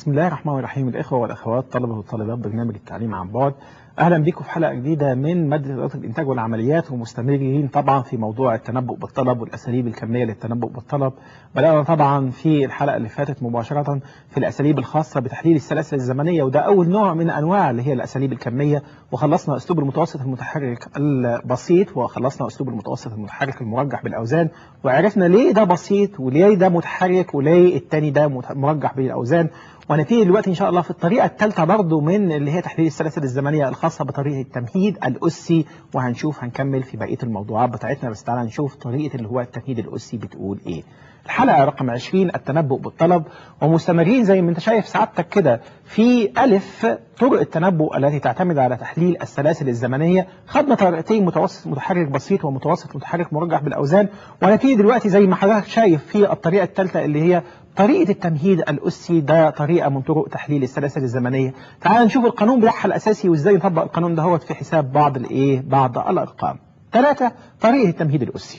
بسم الله الرحمن الرحيم الإخوة والأخوات طلبة والطالبات برنامج التعليم عن بعد أهلا بكم في حلقة جديدة من مادة إدارة الإنتاج والعمليات ومستمرين طبعا في موضوع التنبؤ بالطلب والأساليب الكمية للتنبؤ بالطلب بدأنا طبعا في الحلقة اللي فاتت مباشرة في الأساليب الخاصة بتحليل السلاسل الزمنية وده أول نوع من أنواع اللي هي الأساليب الكمية وخلصنا أسلوب المتوسط المتحرك البسيط وخلصنا أسلوب المتوسط المتحرك المرجح بالأوزان وعرفنا ليه ده بسيط وليه ده متحرك وليه التاني ده مرجح بالأوزان ونبتدي دلوقتي ان شاء الله في الطريقه الثالثه برضو من اللي هي تحليل السلاسل الزمنيه الخاصه بطريقه التمهيد الاسي وهنشوف هنكمل في بقيه الموضوعات بتاعتنا بس تعالى نشوف طريقه اللي هو التمهيد الاسي بتقول ايه. الحلقه رقم 20 التنبؤ بالطلب ومستمرين زي ما انت شايف سعادتك كده في الف طرق التنبؤ التي تعتمد على تحليل السلاسل الزمنيه خدنا طريقتين متوسط متحرك بسيط ومتوسط متحرك مرجح بالاوزان ونبتدي دلوقتي زي ما حضرتك شايف في الطريقه الثالثه اللي هي طريقة التمهيد الأسي ده طريقة من طرق تحليل السلاسل الزمنية تعال نشوف القانون بتاعها الأساسي وإزاي نطبق القانون دهوت في حساب بعض الإيه بعض الأرقام ثلاثة طريقة التمهيد الأسي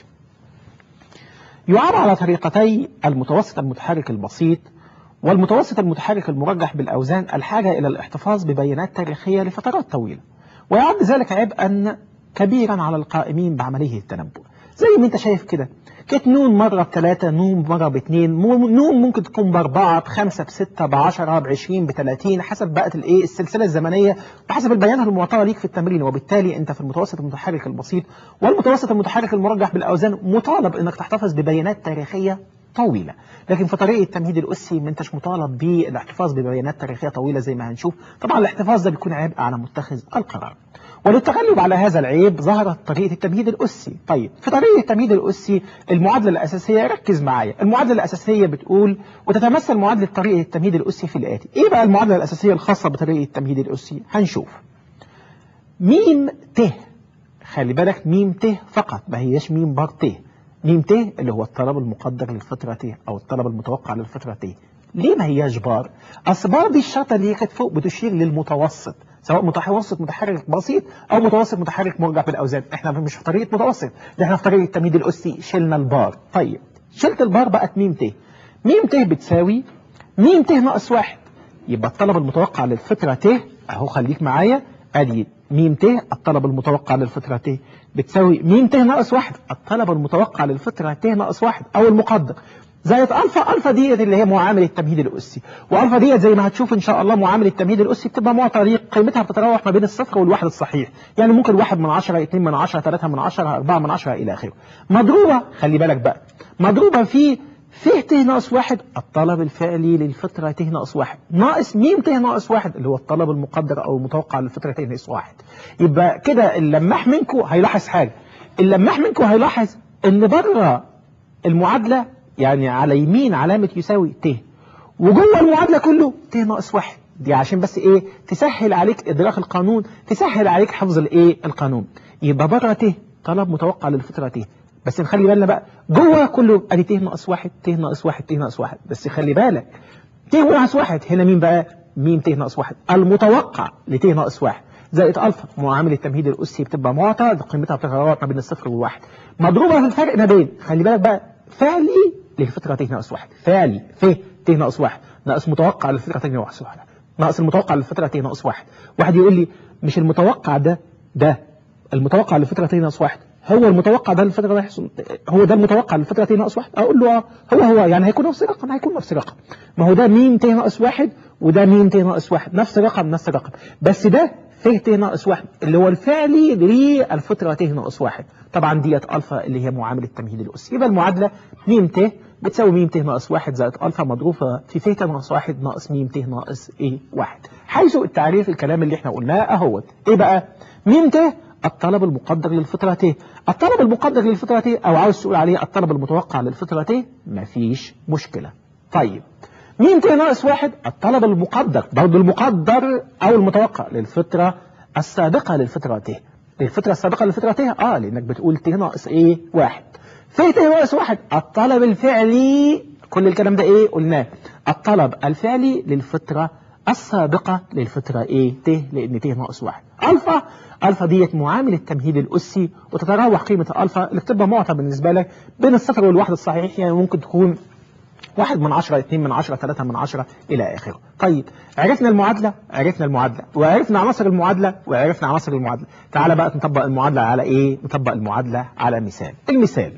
يعاب على طريقتي المتوسط المتحرك البسيط والمتوسط المتحرك المرجح بالأوزان الحاجة إلى الاحتفاظ ببيانات تاريخية لفترات طويلة ويعد ذلك عبئا كبيرا على القائمين بعمليه التنبؤ زي ما انت شايف كده كانت نون مرة بثلاثة نون مرة باثنين نون ممكن تكون بأربعة بخمسة بستة بعشرة بعشرين بثلاثين حسب بقت الايه السلسلة الزمنية وحسب البيانات المعطاة ليك في التمرين وبالتالي انت في المتوسط المتحرك البسيط والمتوسط المتحرك المرجح بالأوزان مطالب انك تحتفظ ببيانات تاريخية طويلة لكن في طريقة التمهيد الأسي ما انتش مطالب بالاحتفاظ ببيانات تاريخية طويلة زي ما هنشوف طبعا الاحتفاظ ده بيكون عبء على متخذ القرار وللتغلب على هذا العيب ظهرت طريقة التمهيد الأسي طيب في طريقة التمهيد الأسي المعادلة الأساسية ركز معايا المعادلة الأساسية بتقول وتتمثل معادلة طريقة التمهيد الأسي في الآتي إيه بقى المعادلة الأساسية الخاصة بطريقة التمهيد الأسي هنشوف ميم ت خلي بالك ميم ت فقط ما هياش ميم بار ت ميم ت اللي هو الطلب المقدر للفترة ت أو الطلب المتوقع للفترة ت ليه ما هياش بار؟ أصل بار دي الشرطة اللي هي كانت فوق بتشير للمتوسط سواء متوسط متحرك بسيط أو متوسط متحرك مرجع بالأوزان احنا مش في طريقة متوسط ده احنا في طريقة التمهيد الأسي شلنا البار طيب شلت البار بقت ميم ت ميم ت بتساوي ميم ت ناقص واحد يبقى الطلب المتوقع للفترة ت أهو خليك معايا أدي ميم ت الطلب المتوقع للفترة ت بتساوي ميم ت ناقص واحد الطلب المتوقع للفترة ت ناقص واحد أو المقدر زائد ألفا ألفا ديت اللي هي معامل التمهيد الأسي وألفا ديت زي ما هتشوف إن شاء الله معامل التمهيد الأسي بتبقى معطى قيمتها بتتراوح ما بين الصفر والواحد الصحيح يعني ممكن واحد من عشرة اتنين من عشرة تلاتة من عشرة أربعة من عشرة إلى آخره مضروبة خلي بالك بقى مضروبة في ف ت ناقص واحد الطلب الفعلي للفترة ت ناقص واحد ناقص م ت ناقص واحد اللي هو الطلب المقدر أو المتوقع للفترة ت ناقص واحد يبقى كده اللماح منكم هيلاحظ حاجة اللماح منكم هيلاحظ إن بره المعادلة يعني على يمين علامة يساوي ت وجوه المعادلة كله ت ناقص واحد دي عشان بس ايه تسهل عليك ادراك القانون تسهل عليك حفظ الايه القانون يبقى بره ت طلب متوقع للفترة ت بس نخلي بالنا بقى جوه كله ادي ت ناقص واحد ت ناقص واحد ت ناقص واحد بس خلي بالك ت ناقص واحد هنا مين بقى ميم ت ناقص واحد المتوقع لت ناقص واحد زائد الفا معامل التمهيد الاسي بتبقى معطى قيمتها بتتراوح ما بين الصفر والواحد مضروبه في الفرق ما بين خلي بالك بقى فعلي للفترة ت ناقص واحد فعلي ف ت ناقص واحد ناقص متوقع للفترة ت ناقص واحد ناقص المتوقع للفترة ت ناقص واحد واحد يقول لي مش المتوقع ده ده المتوقع للفترة ت ناقص واحد هو المتوقع ده للفترة ده يحصل هو ده المتوقع للفترة ت ناقص واحد اقول له اه هو هو يعني هيكون نفس الرقم هيكون نفس الرقم ما هو ده ميم ت ناقص واحد وده ميم ت ناقص واحد نفس الرقم نفس الرقم بس ده ف ت ناقص واحد اللي هو الفعلي للفترة ت ناقص واحد طبعا ديت الفا اللي هي معامل التمهيد الاسي يبقى المعادلة م ت بتساوي م ت ناقص واحد زائد الفا مضروبة في ف ت ناقص واحد ناقص م ت ناقص ايه واحد حيث التعريف الكلام اللي احنا قلناه اهوت ايه بقى م ت الطلب المقدر للفترة ت الطلب المقدر للفترة ت او عاوز تقول عليه الطلب المتوقع للفترة ت مفيش مشكلة طيب م ت ناقص واحد الطلب المقدر برضه المقدر او المتوقع للفترة السابقة للفترة ت للفترة السابقة للفترة ت اه لانك بتقول ت ناقص ايه واحد ف ت ناقص واحد الطلب الفعلي كل الكلام ده ايه قلناه الطلب الفعلي للفترة السابقة للفترة ايه ت لان ت ناقص واحد الفا الفا ديت معامل التمهيد الاسي وتتراوح قيمة الفا اللي بتبقى معطى بالنسبة لك بين الصفر والواحد الصحيح يعني ممكن تكون واحد من عشرة اتنين من عشرة ثلاثة من عشرة إلى آخره طيب عرفنا المعادلة عرفنا المعادلة وعرفنا عناصر المعادلة وعرفنا عناصر المعادلة تعال بقى نطبق المعادلة على إيه نطبق المعادلة على مثال المثال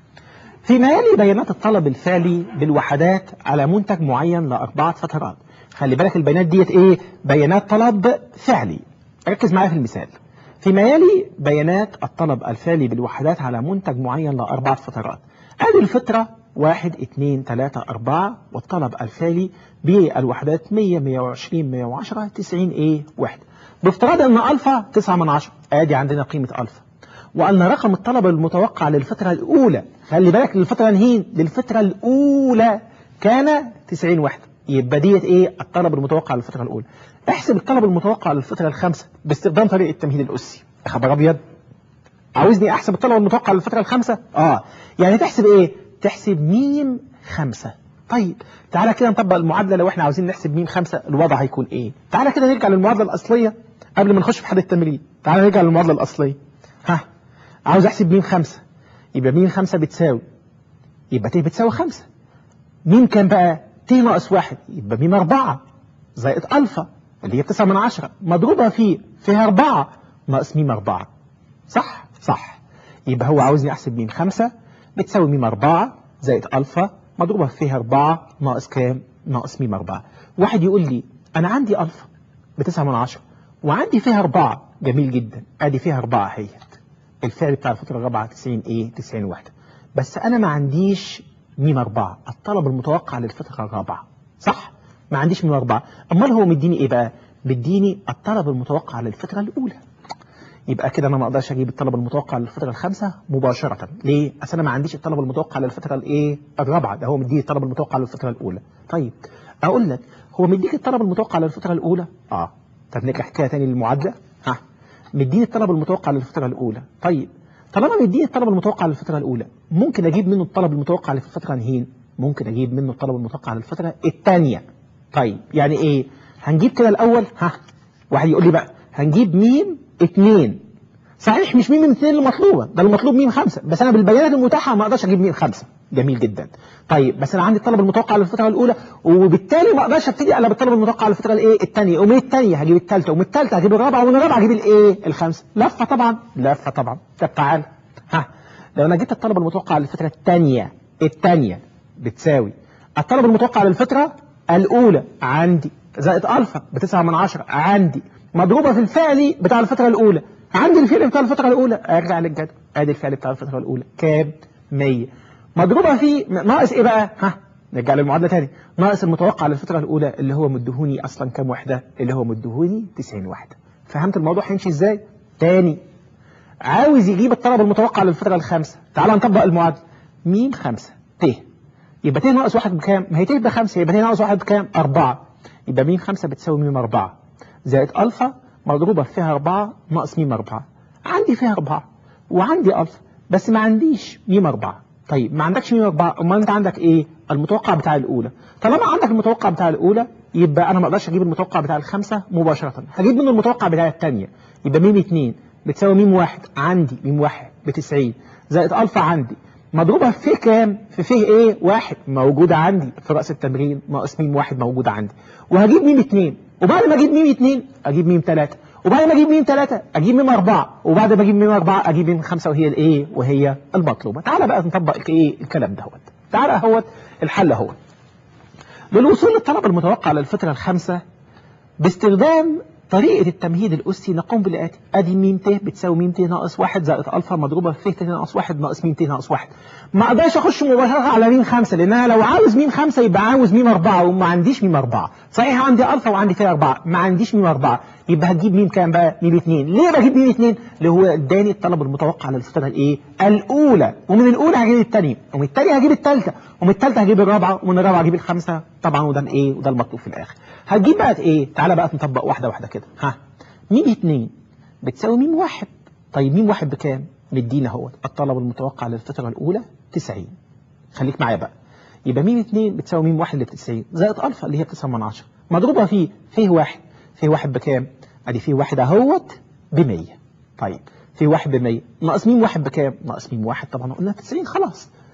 فيما يلي بيانات الطلب الفعلي بالوحدات على منتج معين لأربعة فترات خلي بالك البيانات ديت إيه بيانات طلب فعلي ركز معايا في المثال فيما يلي بيانات الطلب الفعلي بالوحدات على منتج معين لأربعة فترات ادي الفترة واحد اتنين تلاتة أربعة والطلب الفعلي بالوحدات 100 120 110 90 ايه واحد بافتراض ان الفا 9 من 10 ادي عندنا قيمة الفا وان رقم الطلب المتوقع للفترة الاولى خلي بالك للفترة نهين للفترة الاولى كان 90 وحدة يبقى ديت ايه الطلب المتوقع للفترة الاولى احسب الطلب المتوقع للفترة الخامسة باستخدام طريقة التمهيد الاسي يا خبر ابيض عاوزني احسب الطلب المتوقع للفترة الخامسة اه يعني تحسب ايه تحسب ميم خمسة طيب تعالى كده نطبق المعادلة لو احنا عاوزين نحسب ميم خمسة الوضع هيكون ايه تعالى كده نرجع للمعادلة الأصلية قبل ما نخش في حد التمرين تعالى نرجع للمعادلة الأصلية ها عاوز احسب ميم خمسة يبقى ميم خمسة بتساوي يبقى ت بتساوي خمسة ميم كام بقى ت ناقص واحد يبقى ميم أربعة زائد ألفا اللي هي تسعة من عشرة مضروبة في فيها أربعة ناقص ميم أربعة صح صح يبقى هو عاوزني أحسب ميم خمسة بتساوي ميم أربعة زائد ألفا مضروبة فيها أربعة ناقص كام ناقص ميم أربعة واحد يقول لي أنا عندي ألفا بتسعة من عشرة وعندي فيها أربعة جميل جدا أدي فيها أربعة هي الفعل بتاع الفترة الرابعة 90 إيه 90 واحدة بس أنا ما عنديش ميم أربعة الطلب المتوقع للفترة الرابعة صح ما عنديش ميم أربعة أمال هو مديني إيه بقى مديني الطلب المتوقع للفترة الأولى يبقى كده انا ما اقدرش اجيب الطلب المتوقع للفتره الخامسه مباشره ليه اصل انا ما عنديش الطلب المتوقع للفتره الايه الرابعه ده هو مديني الطلب المتوقع للفتره الاولى طيب اقول لك هو مديك الطلب المتوقع للفتره الاولى اه طب نرجع حكايه تاني للمعادله ها مديني الطلب المتوقع للفتره الاولى طيب طالما مديني الطلب المتوقع للفتره الاولى ممكن اجيب منه الطلب المتوقع للفتره نهين ممكن اجيب منه الطلب المتوقع للفتره الثانيه طيب يعني ايه هنجيب كده الاول ها واحد يقول لي بقى هنجيب ميم اتنين صحيح مش ميم من اتنين اللي مطلوبة ده المطلوب ميم خمسة بس أنا بالبيانات المتاحة ما أقدرش أجيب ميم خمسة جميل جدا طيب بس أنا عندي الطلب المتوقع للفترة الأولى وبالتالي ما أقدرش أبتدي إلا بالطلب المتوقع للفترة الإيه الثانية ومن الثانية هجيب الثالثة ومن الثالثة هجيب الرابعة ومن الرابعة هجيب الإيه الخامسة لفة طبعا لفة طبعا طب تعال ها لو أنا جبت الطلب المتوقع للفترة الثانية الثانية بتساوي الطلب المتوقع للفترة الأولى عندي زائد ألفا بتسعة من عشرة عندي مضروبة في الفعل بتاع الفترة الأولى عندي الفعل بتاع الفترة الأولى ارجع للجدول ادي الفعل بتاع الفترة الأولى كام 100 مضروبة في ناقص ايه بقى ها نرجع للمعادلة تاني ناقص المتوقع للفترة الأولى اللي هو مدهوني أصلا كام وحدة اللي هو مدهوني 90 وحدة فهمت الموضوع هيمشي ازاي تاني عاوز يجيب الطلب المتوقع للفترة الخامسة تعال نطبق المعادلة ميم خمسة ت يبقى ت ناقص واحد بكام ما هي ت بخمسة يبقى ت ناقص واحد بكام أربعة يبقى ميم خمسة بتساوي ميم أربعة زائد ألفا مضروبة فيها أربعة ناقص ميم أربعة عندي فيها أربعة وعندي ألفا بس ما عنديش ميم أربعة طيب ما عندكش ميم أربعة أمال أنت عندك إيه المتوقع بتاع الأولى طالما عندك المتوقع بتاع الأولى يبقى أنا ما أقدرش أجيب المتوقع بتاع الخمسة مباشرة هجيب منه المتوقع بتاع الثانية يبقى ميم اتنين بتساوي ميم واحد عندي ميم واحد بتسعين زائد ألفا عندي مضروبة في كام؟ في فيه ايه؟ واحد موجودة عندي في رأس التمرين ناقص ميم واحد موجودة عندي وهجيب ميم اتنين وبعد ما اجيب ميم اتنين اجيب ميم تلاتة وبعد ما اجيب ميم ثلاثة اجيب ميم أربعة وبعد ما اجيب ميم أربعة اجيب ميم خمسة وهي الايه وهي المطلوبة تعالى بقى نطبق ايه الكلام دهوت تعالى اهوت الحل اهوت للوصول للطلب المتوقع للفترة الخامسة باستخدام طريقة التمهيد الأسي نقوم بالآتي أدي ميم ت بتساوي ميم ت ناقص واحد زائد ألفا مضروبة في ت ناقص واحد ناقص ميم ت ناقص واحد ما أقدرش أخش مباشرة على ميم خمسة لأن أنا لو عاوز ميم خمسة يبقى عاوز ميم أربعة وما عنديش ميم أربعة صحيح عندي ألفا وعندي فيها أربعة ما عنديش ميم أربعة يبقى هتجيب ميم كام بقى ميم اتنين ليه بجيب ميم اتنين اللي هو اداني الطلب المتوقع للفترة الإيه الأولى ومن الأولى هجيب الثانية ومن الثانية هجيب الثالثة ومن الثالثة هجيب الرابعة ومن الرابعة هجيب الخامسة طبعا وده الإيه وده المطلوب في الآخر هتجيب بقى إيه تعالى بقى نطبق واحدة واحدة كده ها ميم اتنين بتساوي ميم واحد طيب ميم واحد بكام مدينا اهو الطلب المتوقع للفترة الأولى 90 خليك معايا بقى يبقى ميم اتنين بتساوي ميم واحد اللي ب 90 زائد ألفا اللي هي 9 من 10 مضروبة فيه فيه واحد فيه واحد بكام ادي فيه واحد اهوت ب 100 طيب فيه واحد ب 100 ناقص ميم واحد بكام ناقص ميم واحد طبعا قلنا 90 خلاص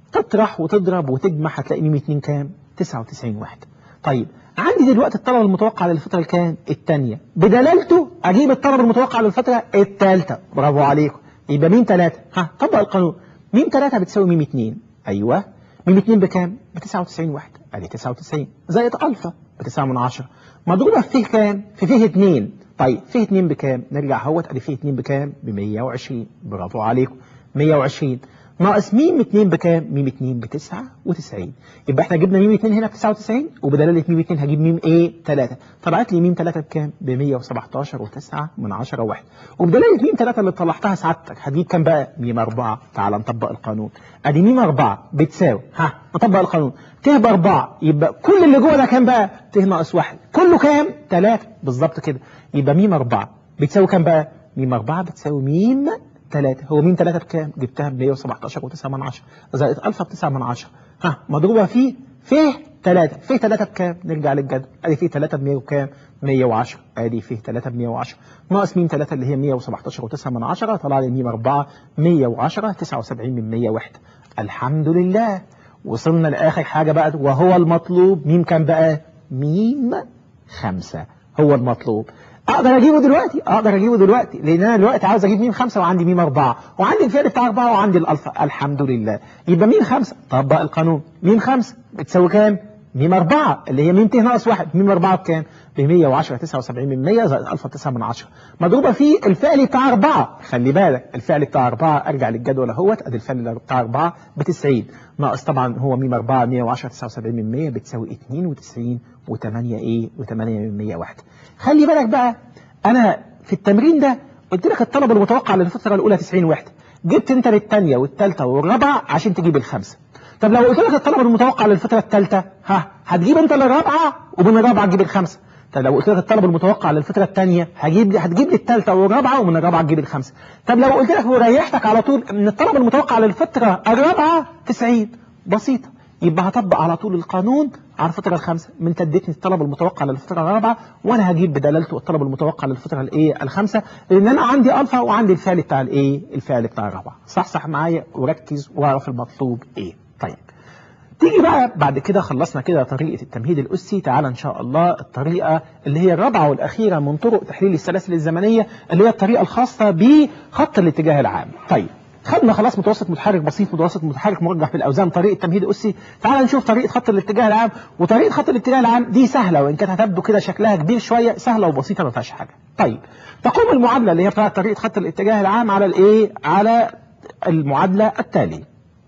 تطرح وتضرب وتجمع هتلاقي ميم 2 كام 99 وحده طيب عندي دلوقتي الطلب المتوقع للفتره الكام الثانيه بدلالته اجيب الطلب المتوقع للفتره الثالثه برافو عليكم يبقى ميم 3 ها طبق القانون ميم 3 بتساوي ميم 2 ايوه ميم 2 بكام ب 99 وحده ادي 99 زائد الفا ب 9 من 10 مضروبه في فيه كام في فيه 2 طيب فيه 2 بكام نرجع اهوت ادي فيه 2 بكام ب 120 برافو عليكم 120 ناقص ميم 2 بكام ميم 2 ب 99 يبقى احنا جبنا ميم 2 هنا ب 99 وبدلاله ميم 2 هجيب ميم ايه 3 طلعت لي ميم 3 بكام ب 117 و9 من 10 واحد وبدلاله ميم 3 اللي طلعتها سعادتك هتجيب كام بقى ميم 4 تعال نطبق القانون ادي ميم 4 بتساوي ها نطبق القانون ت ب 4 يبقى كل اللي جوه ده كام بقى ت ناقص 1 كله كام 3 بالظبط كده يبقى ميم 4 بتساوي كام بقى ميم 4 بتساوي ميم 3 هو مين 3 بكام جبتها ب 117 و9 من 10 زائد الفا ب 9 من 10 ها مضروبه في فيه 3 فيه 3 بكام نرجع للجدول ادي فيه 3 ب 100 وكام 110 ادي فيه 3 ب 110 ناقص ميم 3 اللي هي 117 و9 من 10 طلع لي ميم 4 110 79 من 100 وحده الحمد لله وصلنا لاخر حاجه بقى وهو المطلوب ميم كام بقى ميم 5 هو المطلوب اقدر اجيبه دلوقتي اقدر اجيبه دلوقتي لان انا دلوقتي عاوز اجيب ميم خمسة وعندي ميم أربعة وعندي الفعل بتاع أربعة وعندي الألفا الحمد لله يبقى ميم خمسة طبق القانون ميم خمسة بتساوي كام ميم أربعة اللي هي ميم ت ناقص واحد ميم أربعة بكام ب 110 79 من 100 زائد الفا 9 من 10 مضروبه في الفعل بتاع 4 خلي بالك الفعل بتاع 4 ارجع للجدول اهوت ادي الفعل بتاع 4 ب 90 ناقص طبعا هو ميم 4 110 79 من 100 بتساوي 92 و8 ايه و8 من 100 واحده خلي بالك بقى انا في التمرين ده قلت لك الطلب المتوقع للفتره الاولى 90 وحده جبت انت للثانيه والثالثه والرابعه عشان تجيب الخمسه طب لو قلت لك الطلب المتوقع للفتره الثالثه ها هتجيب انت للرابعه ومن الرابعه تجيب الخمسه طب لو قلت لك الطلب المتوقع للفتره الثانيه هجيب هتجيب لي الثالثه والرابعه ومن الرابعه تجيب الخمسه طب لو قلت لك وريحتك على طول ان الطلب المتوقع للفتره الرابعه 90 بسيطه يبقى هطبق على طول القانون على الفترة الخامسة من تديتني الطلب المتوقع للفترة الرابعة وانا هجيب بدلالته الطلب المتوقع للفترة الايه الخامسة لان انا عندي الفا وعندي الفعل بتاع الايه الفعل بتاع الرابعة صح صح معايا وركز واعرف المطلوب ايه طيب تيجي بقى بعد كده خلصنا كده طريقة التمهيد الأسي تعالى إن شاء الله الطريقة اللي هي الرابعة والأخيرة من طرق تحليل السلاسل الزمنية اللي هي الطريقة الخاصة بخط الاتجاه العام طيب خدنا خلاص متوسط متحرك بسيط متوسط متحرك مرجح في الاوزان طريقه تمهيد اسي تعال نشوف طريقه خط الاتجاه العام وطريقه خط الاتجاه العام دي سهله وان كانت هتبدو كده شكلها كبير شويه سهله وبسيطه ما فيهاش حاجه طيب تقوم المعادله اللي هي بتاعت طريقه خط الاتجاه العام على الايه على المعادله التاليه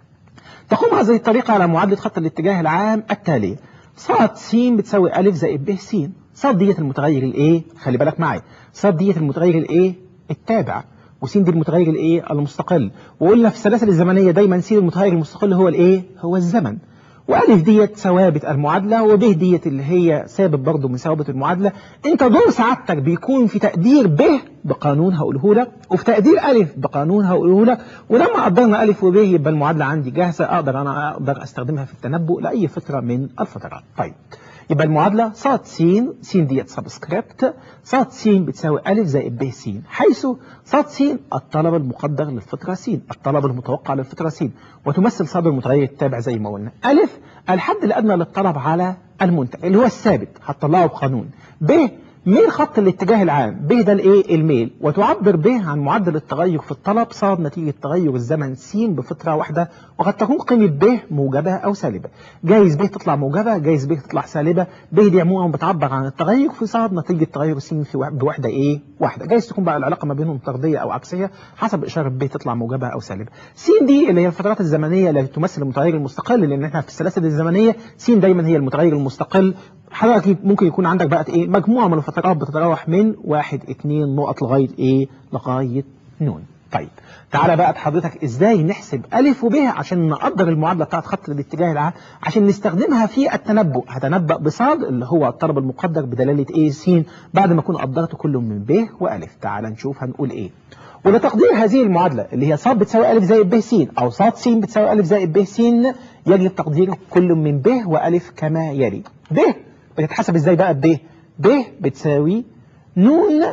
تقوم هذه الطريقه على معادله خط الاتجاه العام التاليه صاد س بتساوي ا زائد ب س صاد ديت المتغير الايه خلي بالك معايا صاد ديت المتغير الايه التابع وس دي المتغير الايه المستقل وقلنا في السلاسل الزمنيه دايما س المتغير المستقل هو الايه هو الزمن والف ديت ثوابت المعادله وب ديت اللي هي ثابت برضه من ثوابت المعادله انت دور سعادتك بيكون في تقدير ب بقانون هقوله لك وفي تقدير الف بقانون هقوله لك ولما قدرنا الف وب يبقى المعادله عندي جاهزه اقدر انا اقدر استخدمها في التنبؤ لاي فتره من الفترات طيب يبقى المعادلة صاد س س ديت سبسكريبت صاد س بتساوي أ زائد ب س حيث صاد س الطلب المقدر للفترة س الطلب المتوقع للفترة س وتمثل صاد المتغير التابع زي ما قلنا أ الحد الأدنى للطلب على المنتج اللي هو الثابت هتطلعه بقانون ب ميل خط الاتجاه العام ب ده الايه الميل وتعبر به عن معدل التغير في الطلب صاد نتيجة تغير الزمن س بفترة واحدة وقد تكون قيمة ب موجبة أو سالبة جايز ب تطلع موجبة جايز ب تطلع سالبة ب دي عموما بتعبر عن التغير في صاد نتيجة تغير س في بوحدة ايه واحدة جايز تكون بقى العلاقة ما بينهم طردية أو عكسية حسب إشارة ب تطلع موجبة أو سالبة س دي اللي هي الفترات الزمنية اللي تمثل المتغير المستقل لأن احنا في السلاسل الزمنية س دايما هي المتغير المستقل حضرتك ممكن يكون عندك بقى ايه مجموعة من الفترات بتتراوح من واحد اتنين نقط لغاية ايه لغاية نون طيب تعالى بقى حضرتك ازاي نحسب الف وب عشان نقدر المعادله بتاعت خط الاتجاه العام عشان نستخدمها في التنبؤ هتنبأ بصاد اللي هو الطلب المقدر بدلاله ايه س بعد ما اكون قدرت كل من ب والف تعالى نشوف هنقول ايه ولتقدير هذه المعادله اللي هي صاد بتساوي الف زائد ب س او صاد س بتساوي الف زائد ب س يجب تقدير كل من ب والف كما يلي ب بتتحسب ازاي بقى ب ب بتساوي نون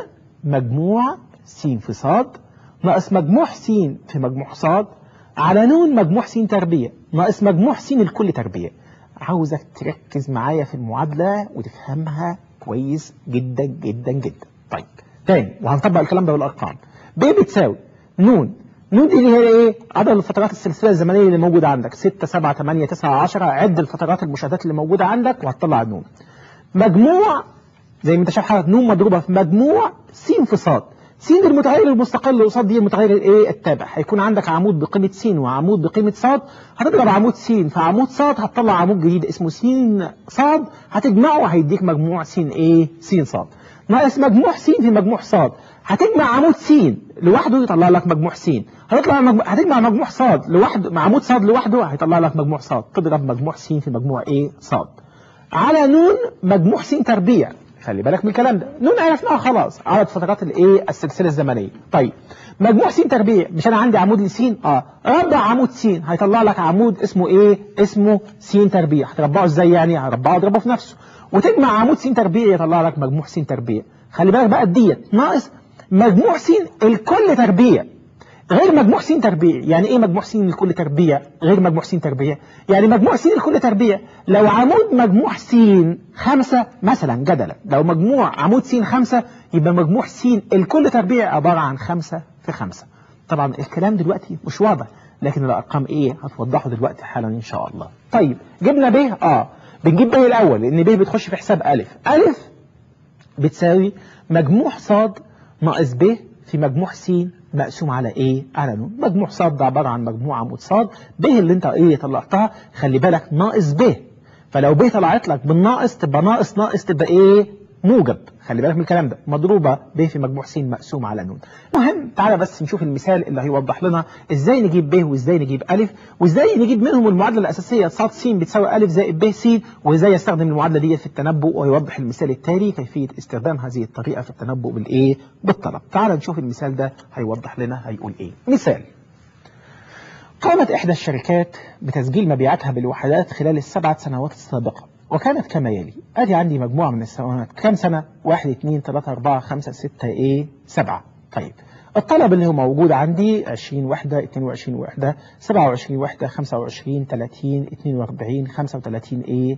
مجموع س في صاد ناقص مجموع س في مجموع صاد على نون مجموع س تربية ناقص مجموع س الكل تربيع عاوزك تركز معايا في المعادلة وتفهمها كويس جدا جدا جدا طيب تاني وهنطبق الكلام ده بالارقام ب بتساوي نون نون دي اللي هي ايه عدد الفترات السلسله الزمنيه اللي موجوده عندك 6 7 8 9 10 عد الفترات المشاهدات اللي موجوده عندك وهتطلع النون مجموع زي ما انت شايف حضرتك نون مضروبه في مجموع س في ص س دي المتغير المستقل قصاد دي المتغير الايه التابع هيكون عندك عمود بقيمه س وعمود بقيمه ص هتضرب عمود س في عمود ص هتطلع عمود جديد اسمه س ص هتجمعه هيديك مجموع س ايه س ص ناقص مجموع س في مجموع ص هتجمع عمود س لوحده يطلع لك مجموع س هتطلع مجموع هتجمع مجموع ص لوحده مع عمود ص لوحده هيطلع لك مجموع ص تضرب مجموع س في مجموع ايه ص على نون مجموع س تربيع خلي بالك من الكلام ده نون عرفناها خلاص عدد فترات الايه السلسله الزمنيه طيب مجموع س تربيع مش انا عندي عمود لس اه ربع عمود س هيطلع لك عمود اسمه ايه اسمه س تربيع هتربعه ازاي يعني هربعه اضربه في نفسه وتجمع عمود س تربيع يطلع لك مجموع س تربيع خلي بالك بقى ديت ناقص مجموع س الكل تربيع غير مجموع س تربيع يعني ايه مجموع س الكل تربيع غير مجموع س تربيع يعني مجموع س الكل تربيع لو عمود مجموع س خمسة مثلا جدلا لو مجموع عمود س خمسة يبقى مجموع س الكل تربيع عبارة عن خمسة في خمسة طبعا الكلام دلوقتي مش واضح لكن الارقام ايه هتوضحه دلوقتي حالا ان شاء الله طيب جبنا ب اه بنجيب ب الاول لان ب بتخش في حساب الف الف بتساوي مجموع ص ناقص ب في مجموع س مقسوم على ايه على نون مجموع ص ده عباره عن مجموع عمود ص ب اللي انت ايه طلعتها خلي بالك ناقص ب فلو ب طلعت لك بالناقص تبقى ناقص ناقص تبقى ايه موجب خلي بالك من الكلام ده مضروبه ب في مجموع س مقسوم على نون المهم تعالى بس نشوف المثال اللي هيوضح لنا ازاي نجيب ب وازاي نجيب الف وازاي نجيب منهم المعادله الاساسيه ص س بتساوي الف زائد ب س وازاي استخدم المعادله دي في التنبؤ ويوضح المثال التالي كيفيه استخدام هذه الطريقه في التنبؤ بالايه بالطلب تعالى نشوف المثال ده هيوضح لنا هيقول ايه مثال قامت إحدى الشركات بتسجيل مبيعاتها بالوحدات خلال السبعة سنوات السابقة وكانت كما يلي أدي عندي مجموعة من السنوات كم سنة؟ واحد اثنين ثلاثة أربعة خمسة ستة إيه سبعة طيب الطلب اللي هو موجود عندي 20 وحدة 22 وحدة 27 وحدة 25 30 42 35 إيه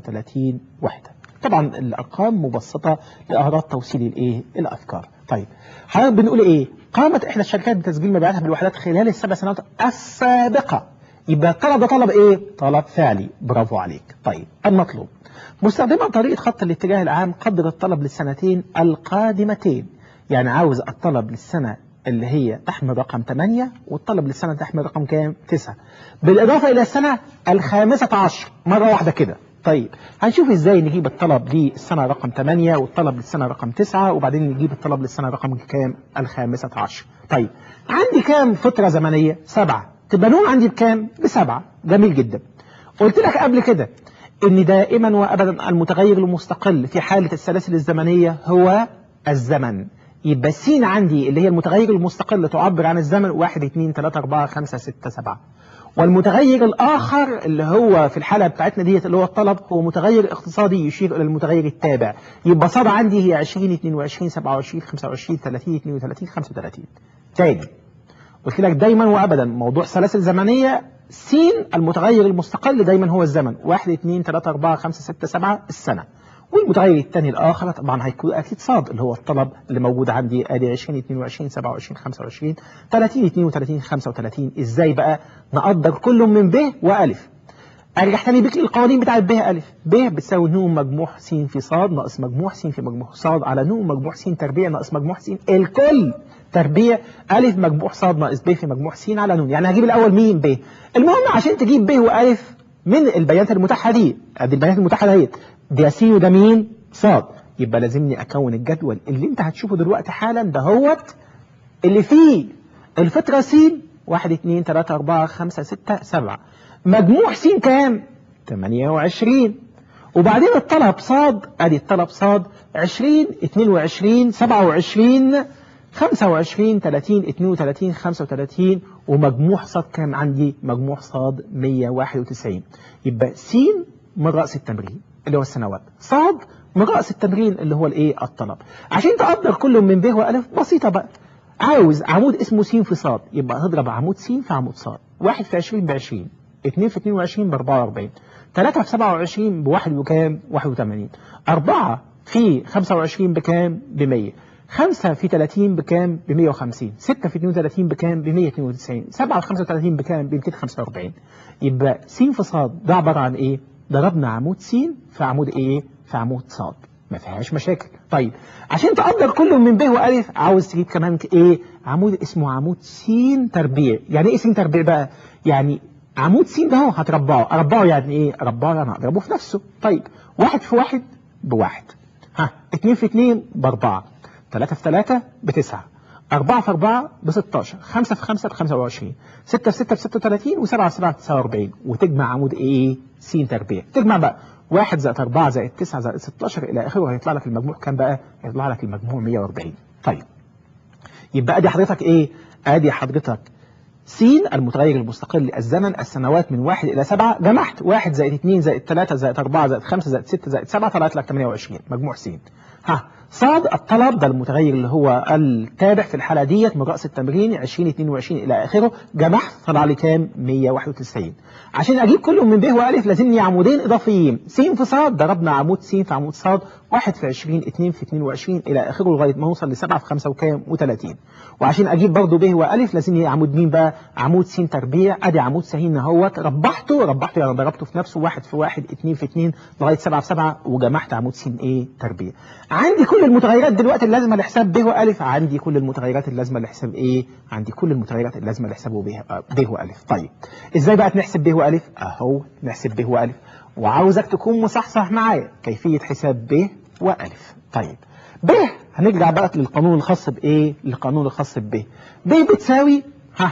35 وحدة طبعا الأرقام مبسطة لأغراض توصيل الإيه الأفكار طيب حضرتك بنقول إيه قامت إحدى الشركات بتسجيل مبيعاتها بالوحدات خلال السبع سنوات السابقة يبقى الطلب ده طلب ايه طلب فعلي برافو عليك طيب المطلوب مستخدما طريقة خط الاتجاه العام قدر الطلب للسنتين القادمتين يعني عاوز الطلب للسنة اللي هي تحمل رقم 8 والطلب للسنة تحمل رقم كام 9 بالإضافة إلى السنة الخامسة عشر مرة واحدة كده طيب هنشوف ازاي نجيب الطلب للسنة رقم 8 والطلب للسنة رقم 9 وبعدين نجيب الطلب للسنة رقم كام الخامسة عشر طيب عندي كام فترة زمنية سبعة تبقى نون عندي بكام بسبعة جميل جدا قلت لك قبل كده ان دائما وابدا المتغير المستقل في حالة السلاسل الزمنية هو الزمن يبقى س عندي اللي هي المتغير المستقل تعبر عن الزمن 1 2 3 4 5 6 7 والمتغير الآخر اللي هو في الحالة بتاعتنا ديت اللي هو الطلب هو متغير اقتصادي يشير إلى المتغير التابع يبقى صاد عندي هي 20 22 27 25 30 32 35 تاني قلت لك دايما وابدا موضوع سلاسل زمنيه س المتغير المستقل دايما هو الزمن 1 2 3 4 5 6 7 السنه والمتغير الثاني الاخر طبعا هيكون اكيد صاد اللي هو الطلب اللي موجود عندي ادي 20 22 27 25 30 32 35 ازاي بقى نقدر كل من ب والف ارجع تاني بك للقوانين بتاعت ب الف ب بتساوي ن مجموع س في ص ناقص مجموع س في مجموع ص على ن مجموع س تربيع ناقص مجموع س الكل تربيع ألف مجموع ص ناقص ب في مجموع س على ن يعني هجيب الأول مين ب المهم عشان تجيب ب وألف من البيانات المتاحة دي ادي البيانات المتاحة ديت ده س وده مين ص يبقى لازمني أكون الجدول اللي أنت هتشوفه دلوقتي حالا دهوت اللي فيه الفترة س 1 2 3 4 5 6 7 مجموع س كام 28 وبعدين الطلب صاد ادي الطلب صاد 20 22 27 25 30 32 35 ومجموع صاد كام عندي مجموع صاد 191 يبقى س من رأس التمرين اللي هو السنوات صاد من رأس التمرين اللي هو الايه الطلب عشان تقدر كل من ب والف بسيطة بقى عاوز عمود اسمه س في صاد يبقى هضرب عمود س في عمود صاد واحد في 20 ب 20 2 في 22 ب 44 3 في 27 بواحد وكام 81 4 في 25 بكام ب 100 5 في 30 بكام ب 150 6 في 32 بكام ب 192 7 في 35 بكام ب 245 يبقى س في ص ده عبارة عن ايه ضربنا عمود س في عمود ايه في عمود ص ما فيهاش مشاكل طيب عشان تقدر كله من ب والف عاوز تجيب كمان ايه عمود اسمه عمود س تربيع يعني ايه س تربيع بقى يعني عمود س ده اهو هتربعه اربعه يعني ايه اربعه يعني هضربه في نفسه طيب واحد في واحد بواحد ها اتنين في اتنين باربعة تلاتة في تلاتة بتسعة أربعة في أربعة بستاشر خمسة في خمسة بخمسة وعشرين ستة في ستة بستة وتلاتين وسبعة في سبعة بتسعة وأربعين وتجمع عمود إيه س تربيع تجمع بقى واحد زائد أربعة زائد تسعة زائد ستاشر إلى آخره هيطلع لك المجموع كام بقى؟ هيطلع لك المجموع 140 طيب يبقى أدي حضرتك إيه؟ أدي حضرتك س المتغير المستقل الزمن السنوات من واحد إلى سبعة جمعت واحد زائد اتنين زائد تلاتة زائد أربعة زائد خمسة زائد ستة زائد سبعة طلعت لك 28 مجموع س ها صاد الطلب ده المتغير اللي هو التابع في الحالة ديت من رأس التمرين 20 22 إلى آخره جمعت طلع لي كام 191 عشان أجيب كلهم من ب وألف لازمني عمودين إضافيين س في صاد ضربنا عمود س في عمود صاد 1 في 20 2 في 22 إلى آخره لغاية ما نوصل ل 7 في 5 وكام و30 وعشان أجيب برضه ب وألف لازمني عمود مين بقى عمود س تربيع أدي عمود سهين اهوت ربحته ربحته يعني ضربته في نفسه 1 في 1 2 في 2 لغاية 7 في 7 وجمعت عمود س إيه تربيع عندي كل المتغيرات دلوقتي اللازمه لحساب ب والف عندي كل المتغيرات اللازمه لحساب ايه عندي كل المتغيرات اللازمه لحساب ب ب والف طيب ازاي بقى نحسب ب والف اهو نحسب ب والف وعاوزك تكون مصحصح معايا كيفيه حساب ب والف طيب ب هنرجع بقى للقانون الخاص بايه القانون الخاص ب ب بتساوي ها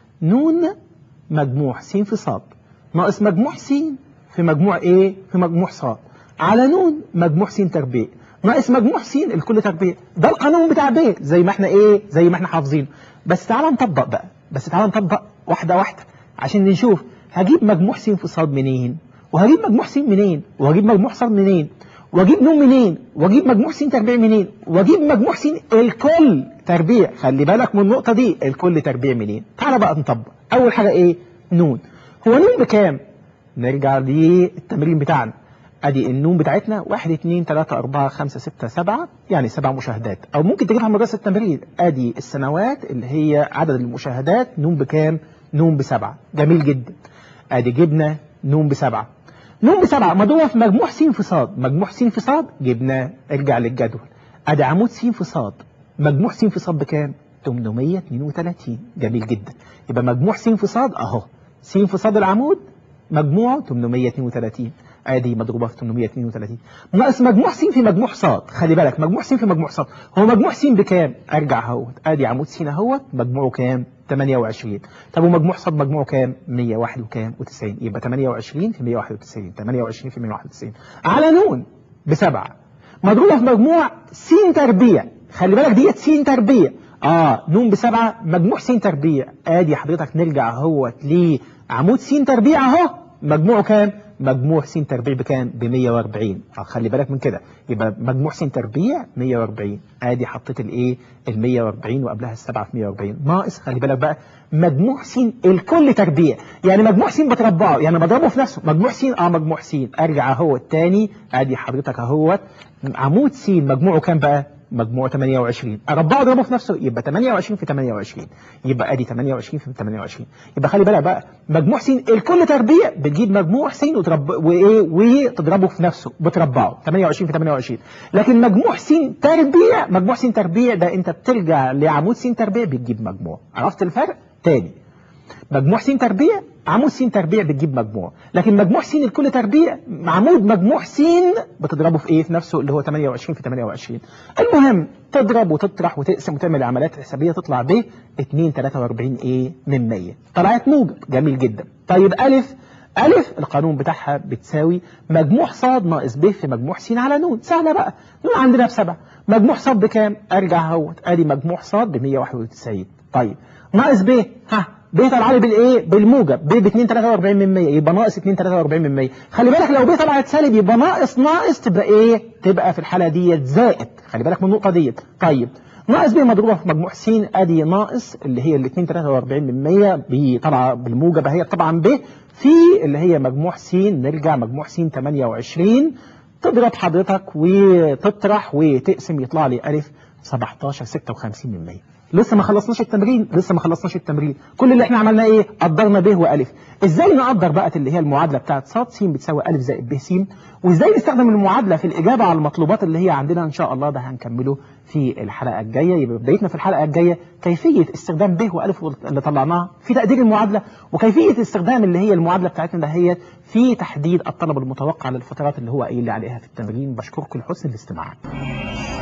نون مجموع س في ص ناقص مجموع س في مجموع ايه في مجموع ص على نون مجموع س تربيع ناقص مجموع س الكل تربيع ده القانون بتاع ب زي ما احنا ايه زي ما احنا حافظين بس تعالى نطبق بقى بس تعالى نطبق واحده واحده عشان نشوف هجيب مجموع س في ص منين وهجيب مجموع س منين وهجيب مجموع ص منين واجيب نون منين واجيب مجموع س تربيع منين واجيب مجموع س الكل تربيع خلي بالك من النقطه دي الكل تربيع منين تعالى بقى نطبق اول حاجه ايه نون هو نون بكام نرجع للتمرين بتاعنا ادي النون بتاعتنا 1 2 3 4 5 6 7 يعني سبع مشاهدات او ممكن تجيبها من راس التمرين ادي السنوات اللي هي عدد المشاهدات نون بكام نون بسبعة جميل جدا ادي جبنا نون بسبعة نون بسبعة مضروبة في مجموع س في ص مجموع س في ص جبناه ارجع للجدول ادي عمود س في ص مجموع س في ص بكام 832 جميل جدا يبقى مجموع س في ص اهو س في ص العمود مجموعه 832 ادي مضروبه في 832 ناقص مجموع س في مجموع ص خلي بالك مجموع س في مجموع ص هو مجموع س بكام ارجع اهوت ادي عمود س اهوت مجموعه كام 28 طب ومجموع ص مجموعه كام 101 وكام و90 يبقى 28 في 191 28 في 191 على نون بسبعة مضروبه في مجموع س تربيع خلي بالك ديت س تربيع اه نون بسبعة مجموع س تربيع ادي حضرتك نرجع اهوت لعمود س تربيع اهو مجموعه كام مجموع س تربيع بكام ب 140 اه خلي بالك من كده يبقى مجموع س تربيع 140 ادي حطيت الايه ال 140 وقبلها السبعه في 140 ناقص خلي بالك بقى مجموع س الكل تربيع يعني مجموع س بتربعه يعني بضربه في نفسه مجموع س اه مجموع س ارجع اهو الثاني ادي حضرتك اهوت عمود س مجموعه كام بقى مجموع 28 اربعه اضربه في نفسه يبقى 28 في 28 يبقى ادي 28 في 28 يبقى خلي بالك بقى مجموع س الكل تربيع بتجيب مجموع س وترب وايه وتضربه في نفسه بتربعه 28 في 28 لكن مجموع س تربيع مجموع س تربيع ده انت بترجع لعمود س تربيع بتجيب مجموع عرفت الفرق تاني مجموع س تربيع عمود س تربيع بتجيب مجموع لكن مجموع س الكل تربيع عمود مجموع س بتضربه في ايه في نفسه اللي هو 28 في 28 المهم تضرب وتطرح وتقسم وتعمل عمليات حسابيه تطلع ب 2 43 ايه من 100 طلعت موجب جميل جدا طيب الف ألف القانون بتاعها بتساوي مجموع ص ناقص ب في مجموع س على نون سهلة بقى نون عندنا بسبعة مجموع ص بكام أرجع اهوت أدي مجموع ص ب 191 طيب ناقص ب ها ب طلع لي بالايه بالموجب ب ب 2 43 من 100 يبقى ناقص 2 43 من 100 خلي بالك لو ب طلعت سالب يبقى ناقص ناقص تبقى ايه تبقى في الحاله ديت زائد خلي بالك من النقطه ديت طيب ناقص ب مضروبه في مجموع س ادي ناقص اللي هي ال 2 43% طالعه بالموجب هي طبعا ب في اللي هي مجموع س نرجع مجموع س 28 تضرب حضرتك وتطرح وتقسم يطلع لي ألف 17 56 من 100 لسه ما خلصناش التمرين لسه ما خلصناش التمرين كل اللي احنا عملناه ايه قدرنا ب والف ازاي نقدر بقى اللي هي المعادله بتاعت ص س بتساوي الف زائد ب س وازاي نستخدم المعادله في الاجابه على المطلوبات اللي هي عندنا ان شاء الله ده هنكمله في الحلقه الجايه يبقى بدايتنا في الحلقه الجايه كيفيه استخدام ب والف اللي طلعناها في تقدير المعادله وكيفيه استخدام اللي هي المعادله بتاعتنا دهيت في تحديد الطلب المتوقع للفترات اللي هو قايل لي عليها في التمرين بشكركم لحسن الاستماع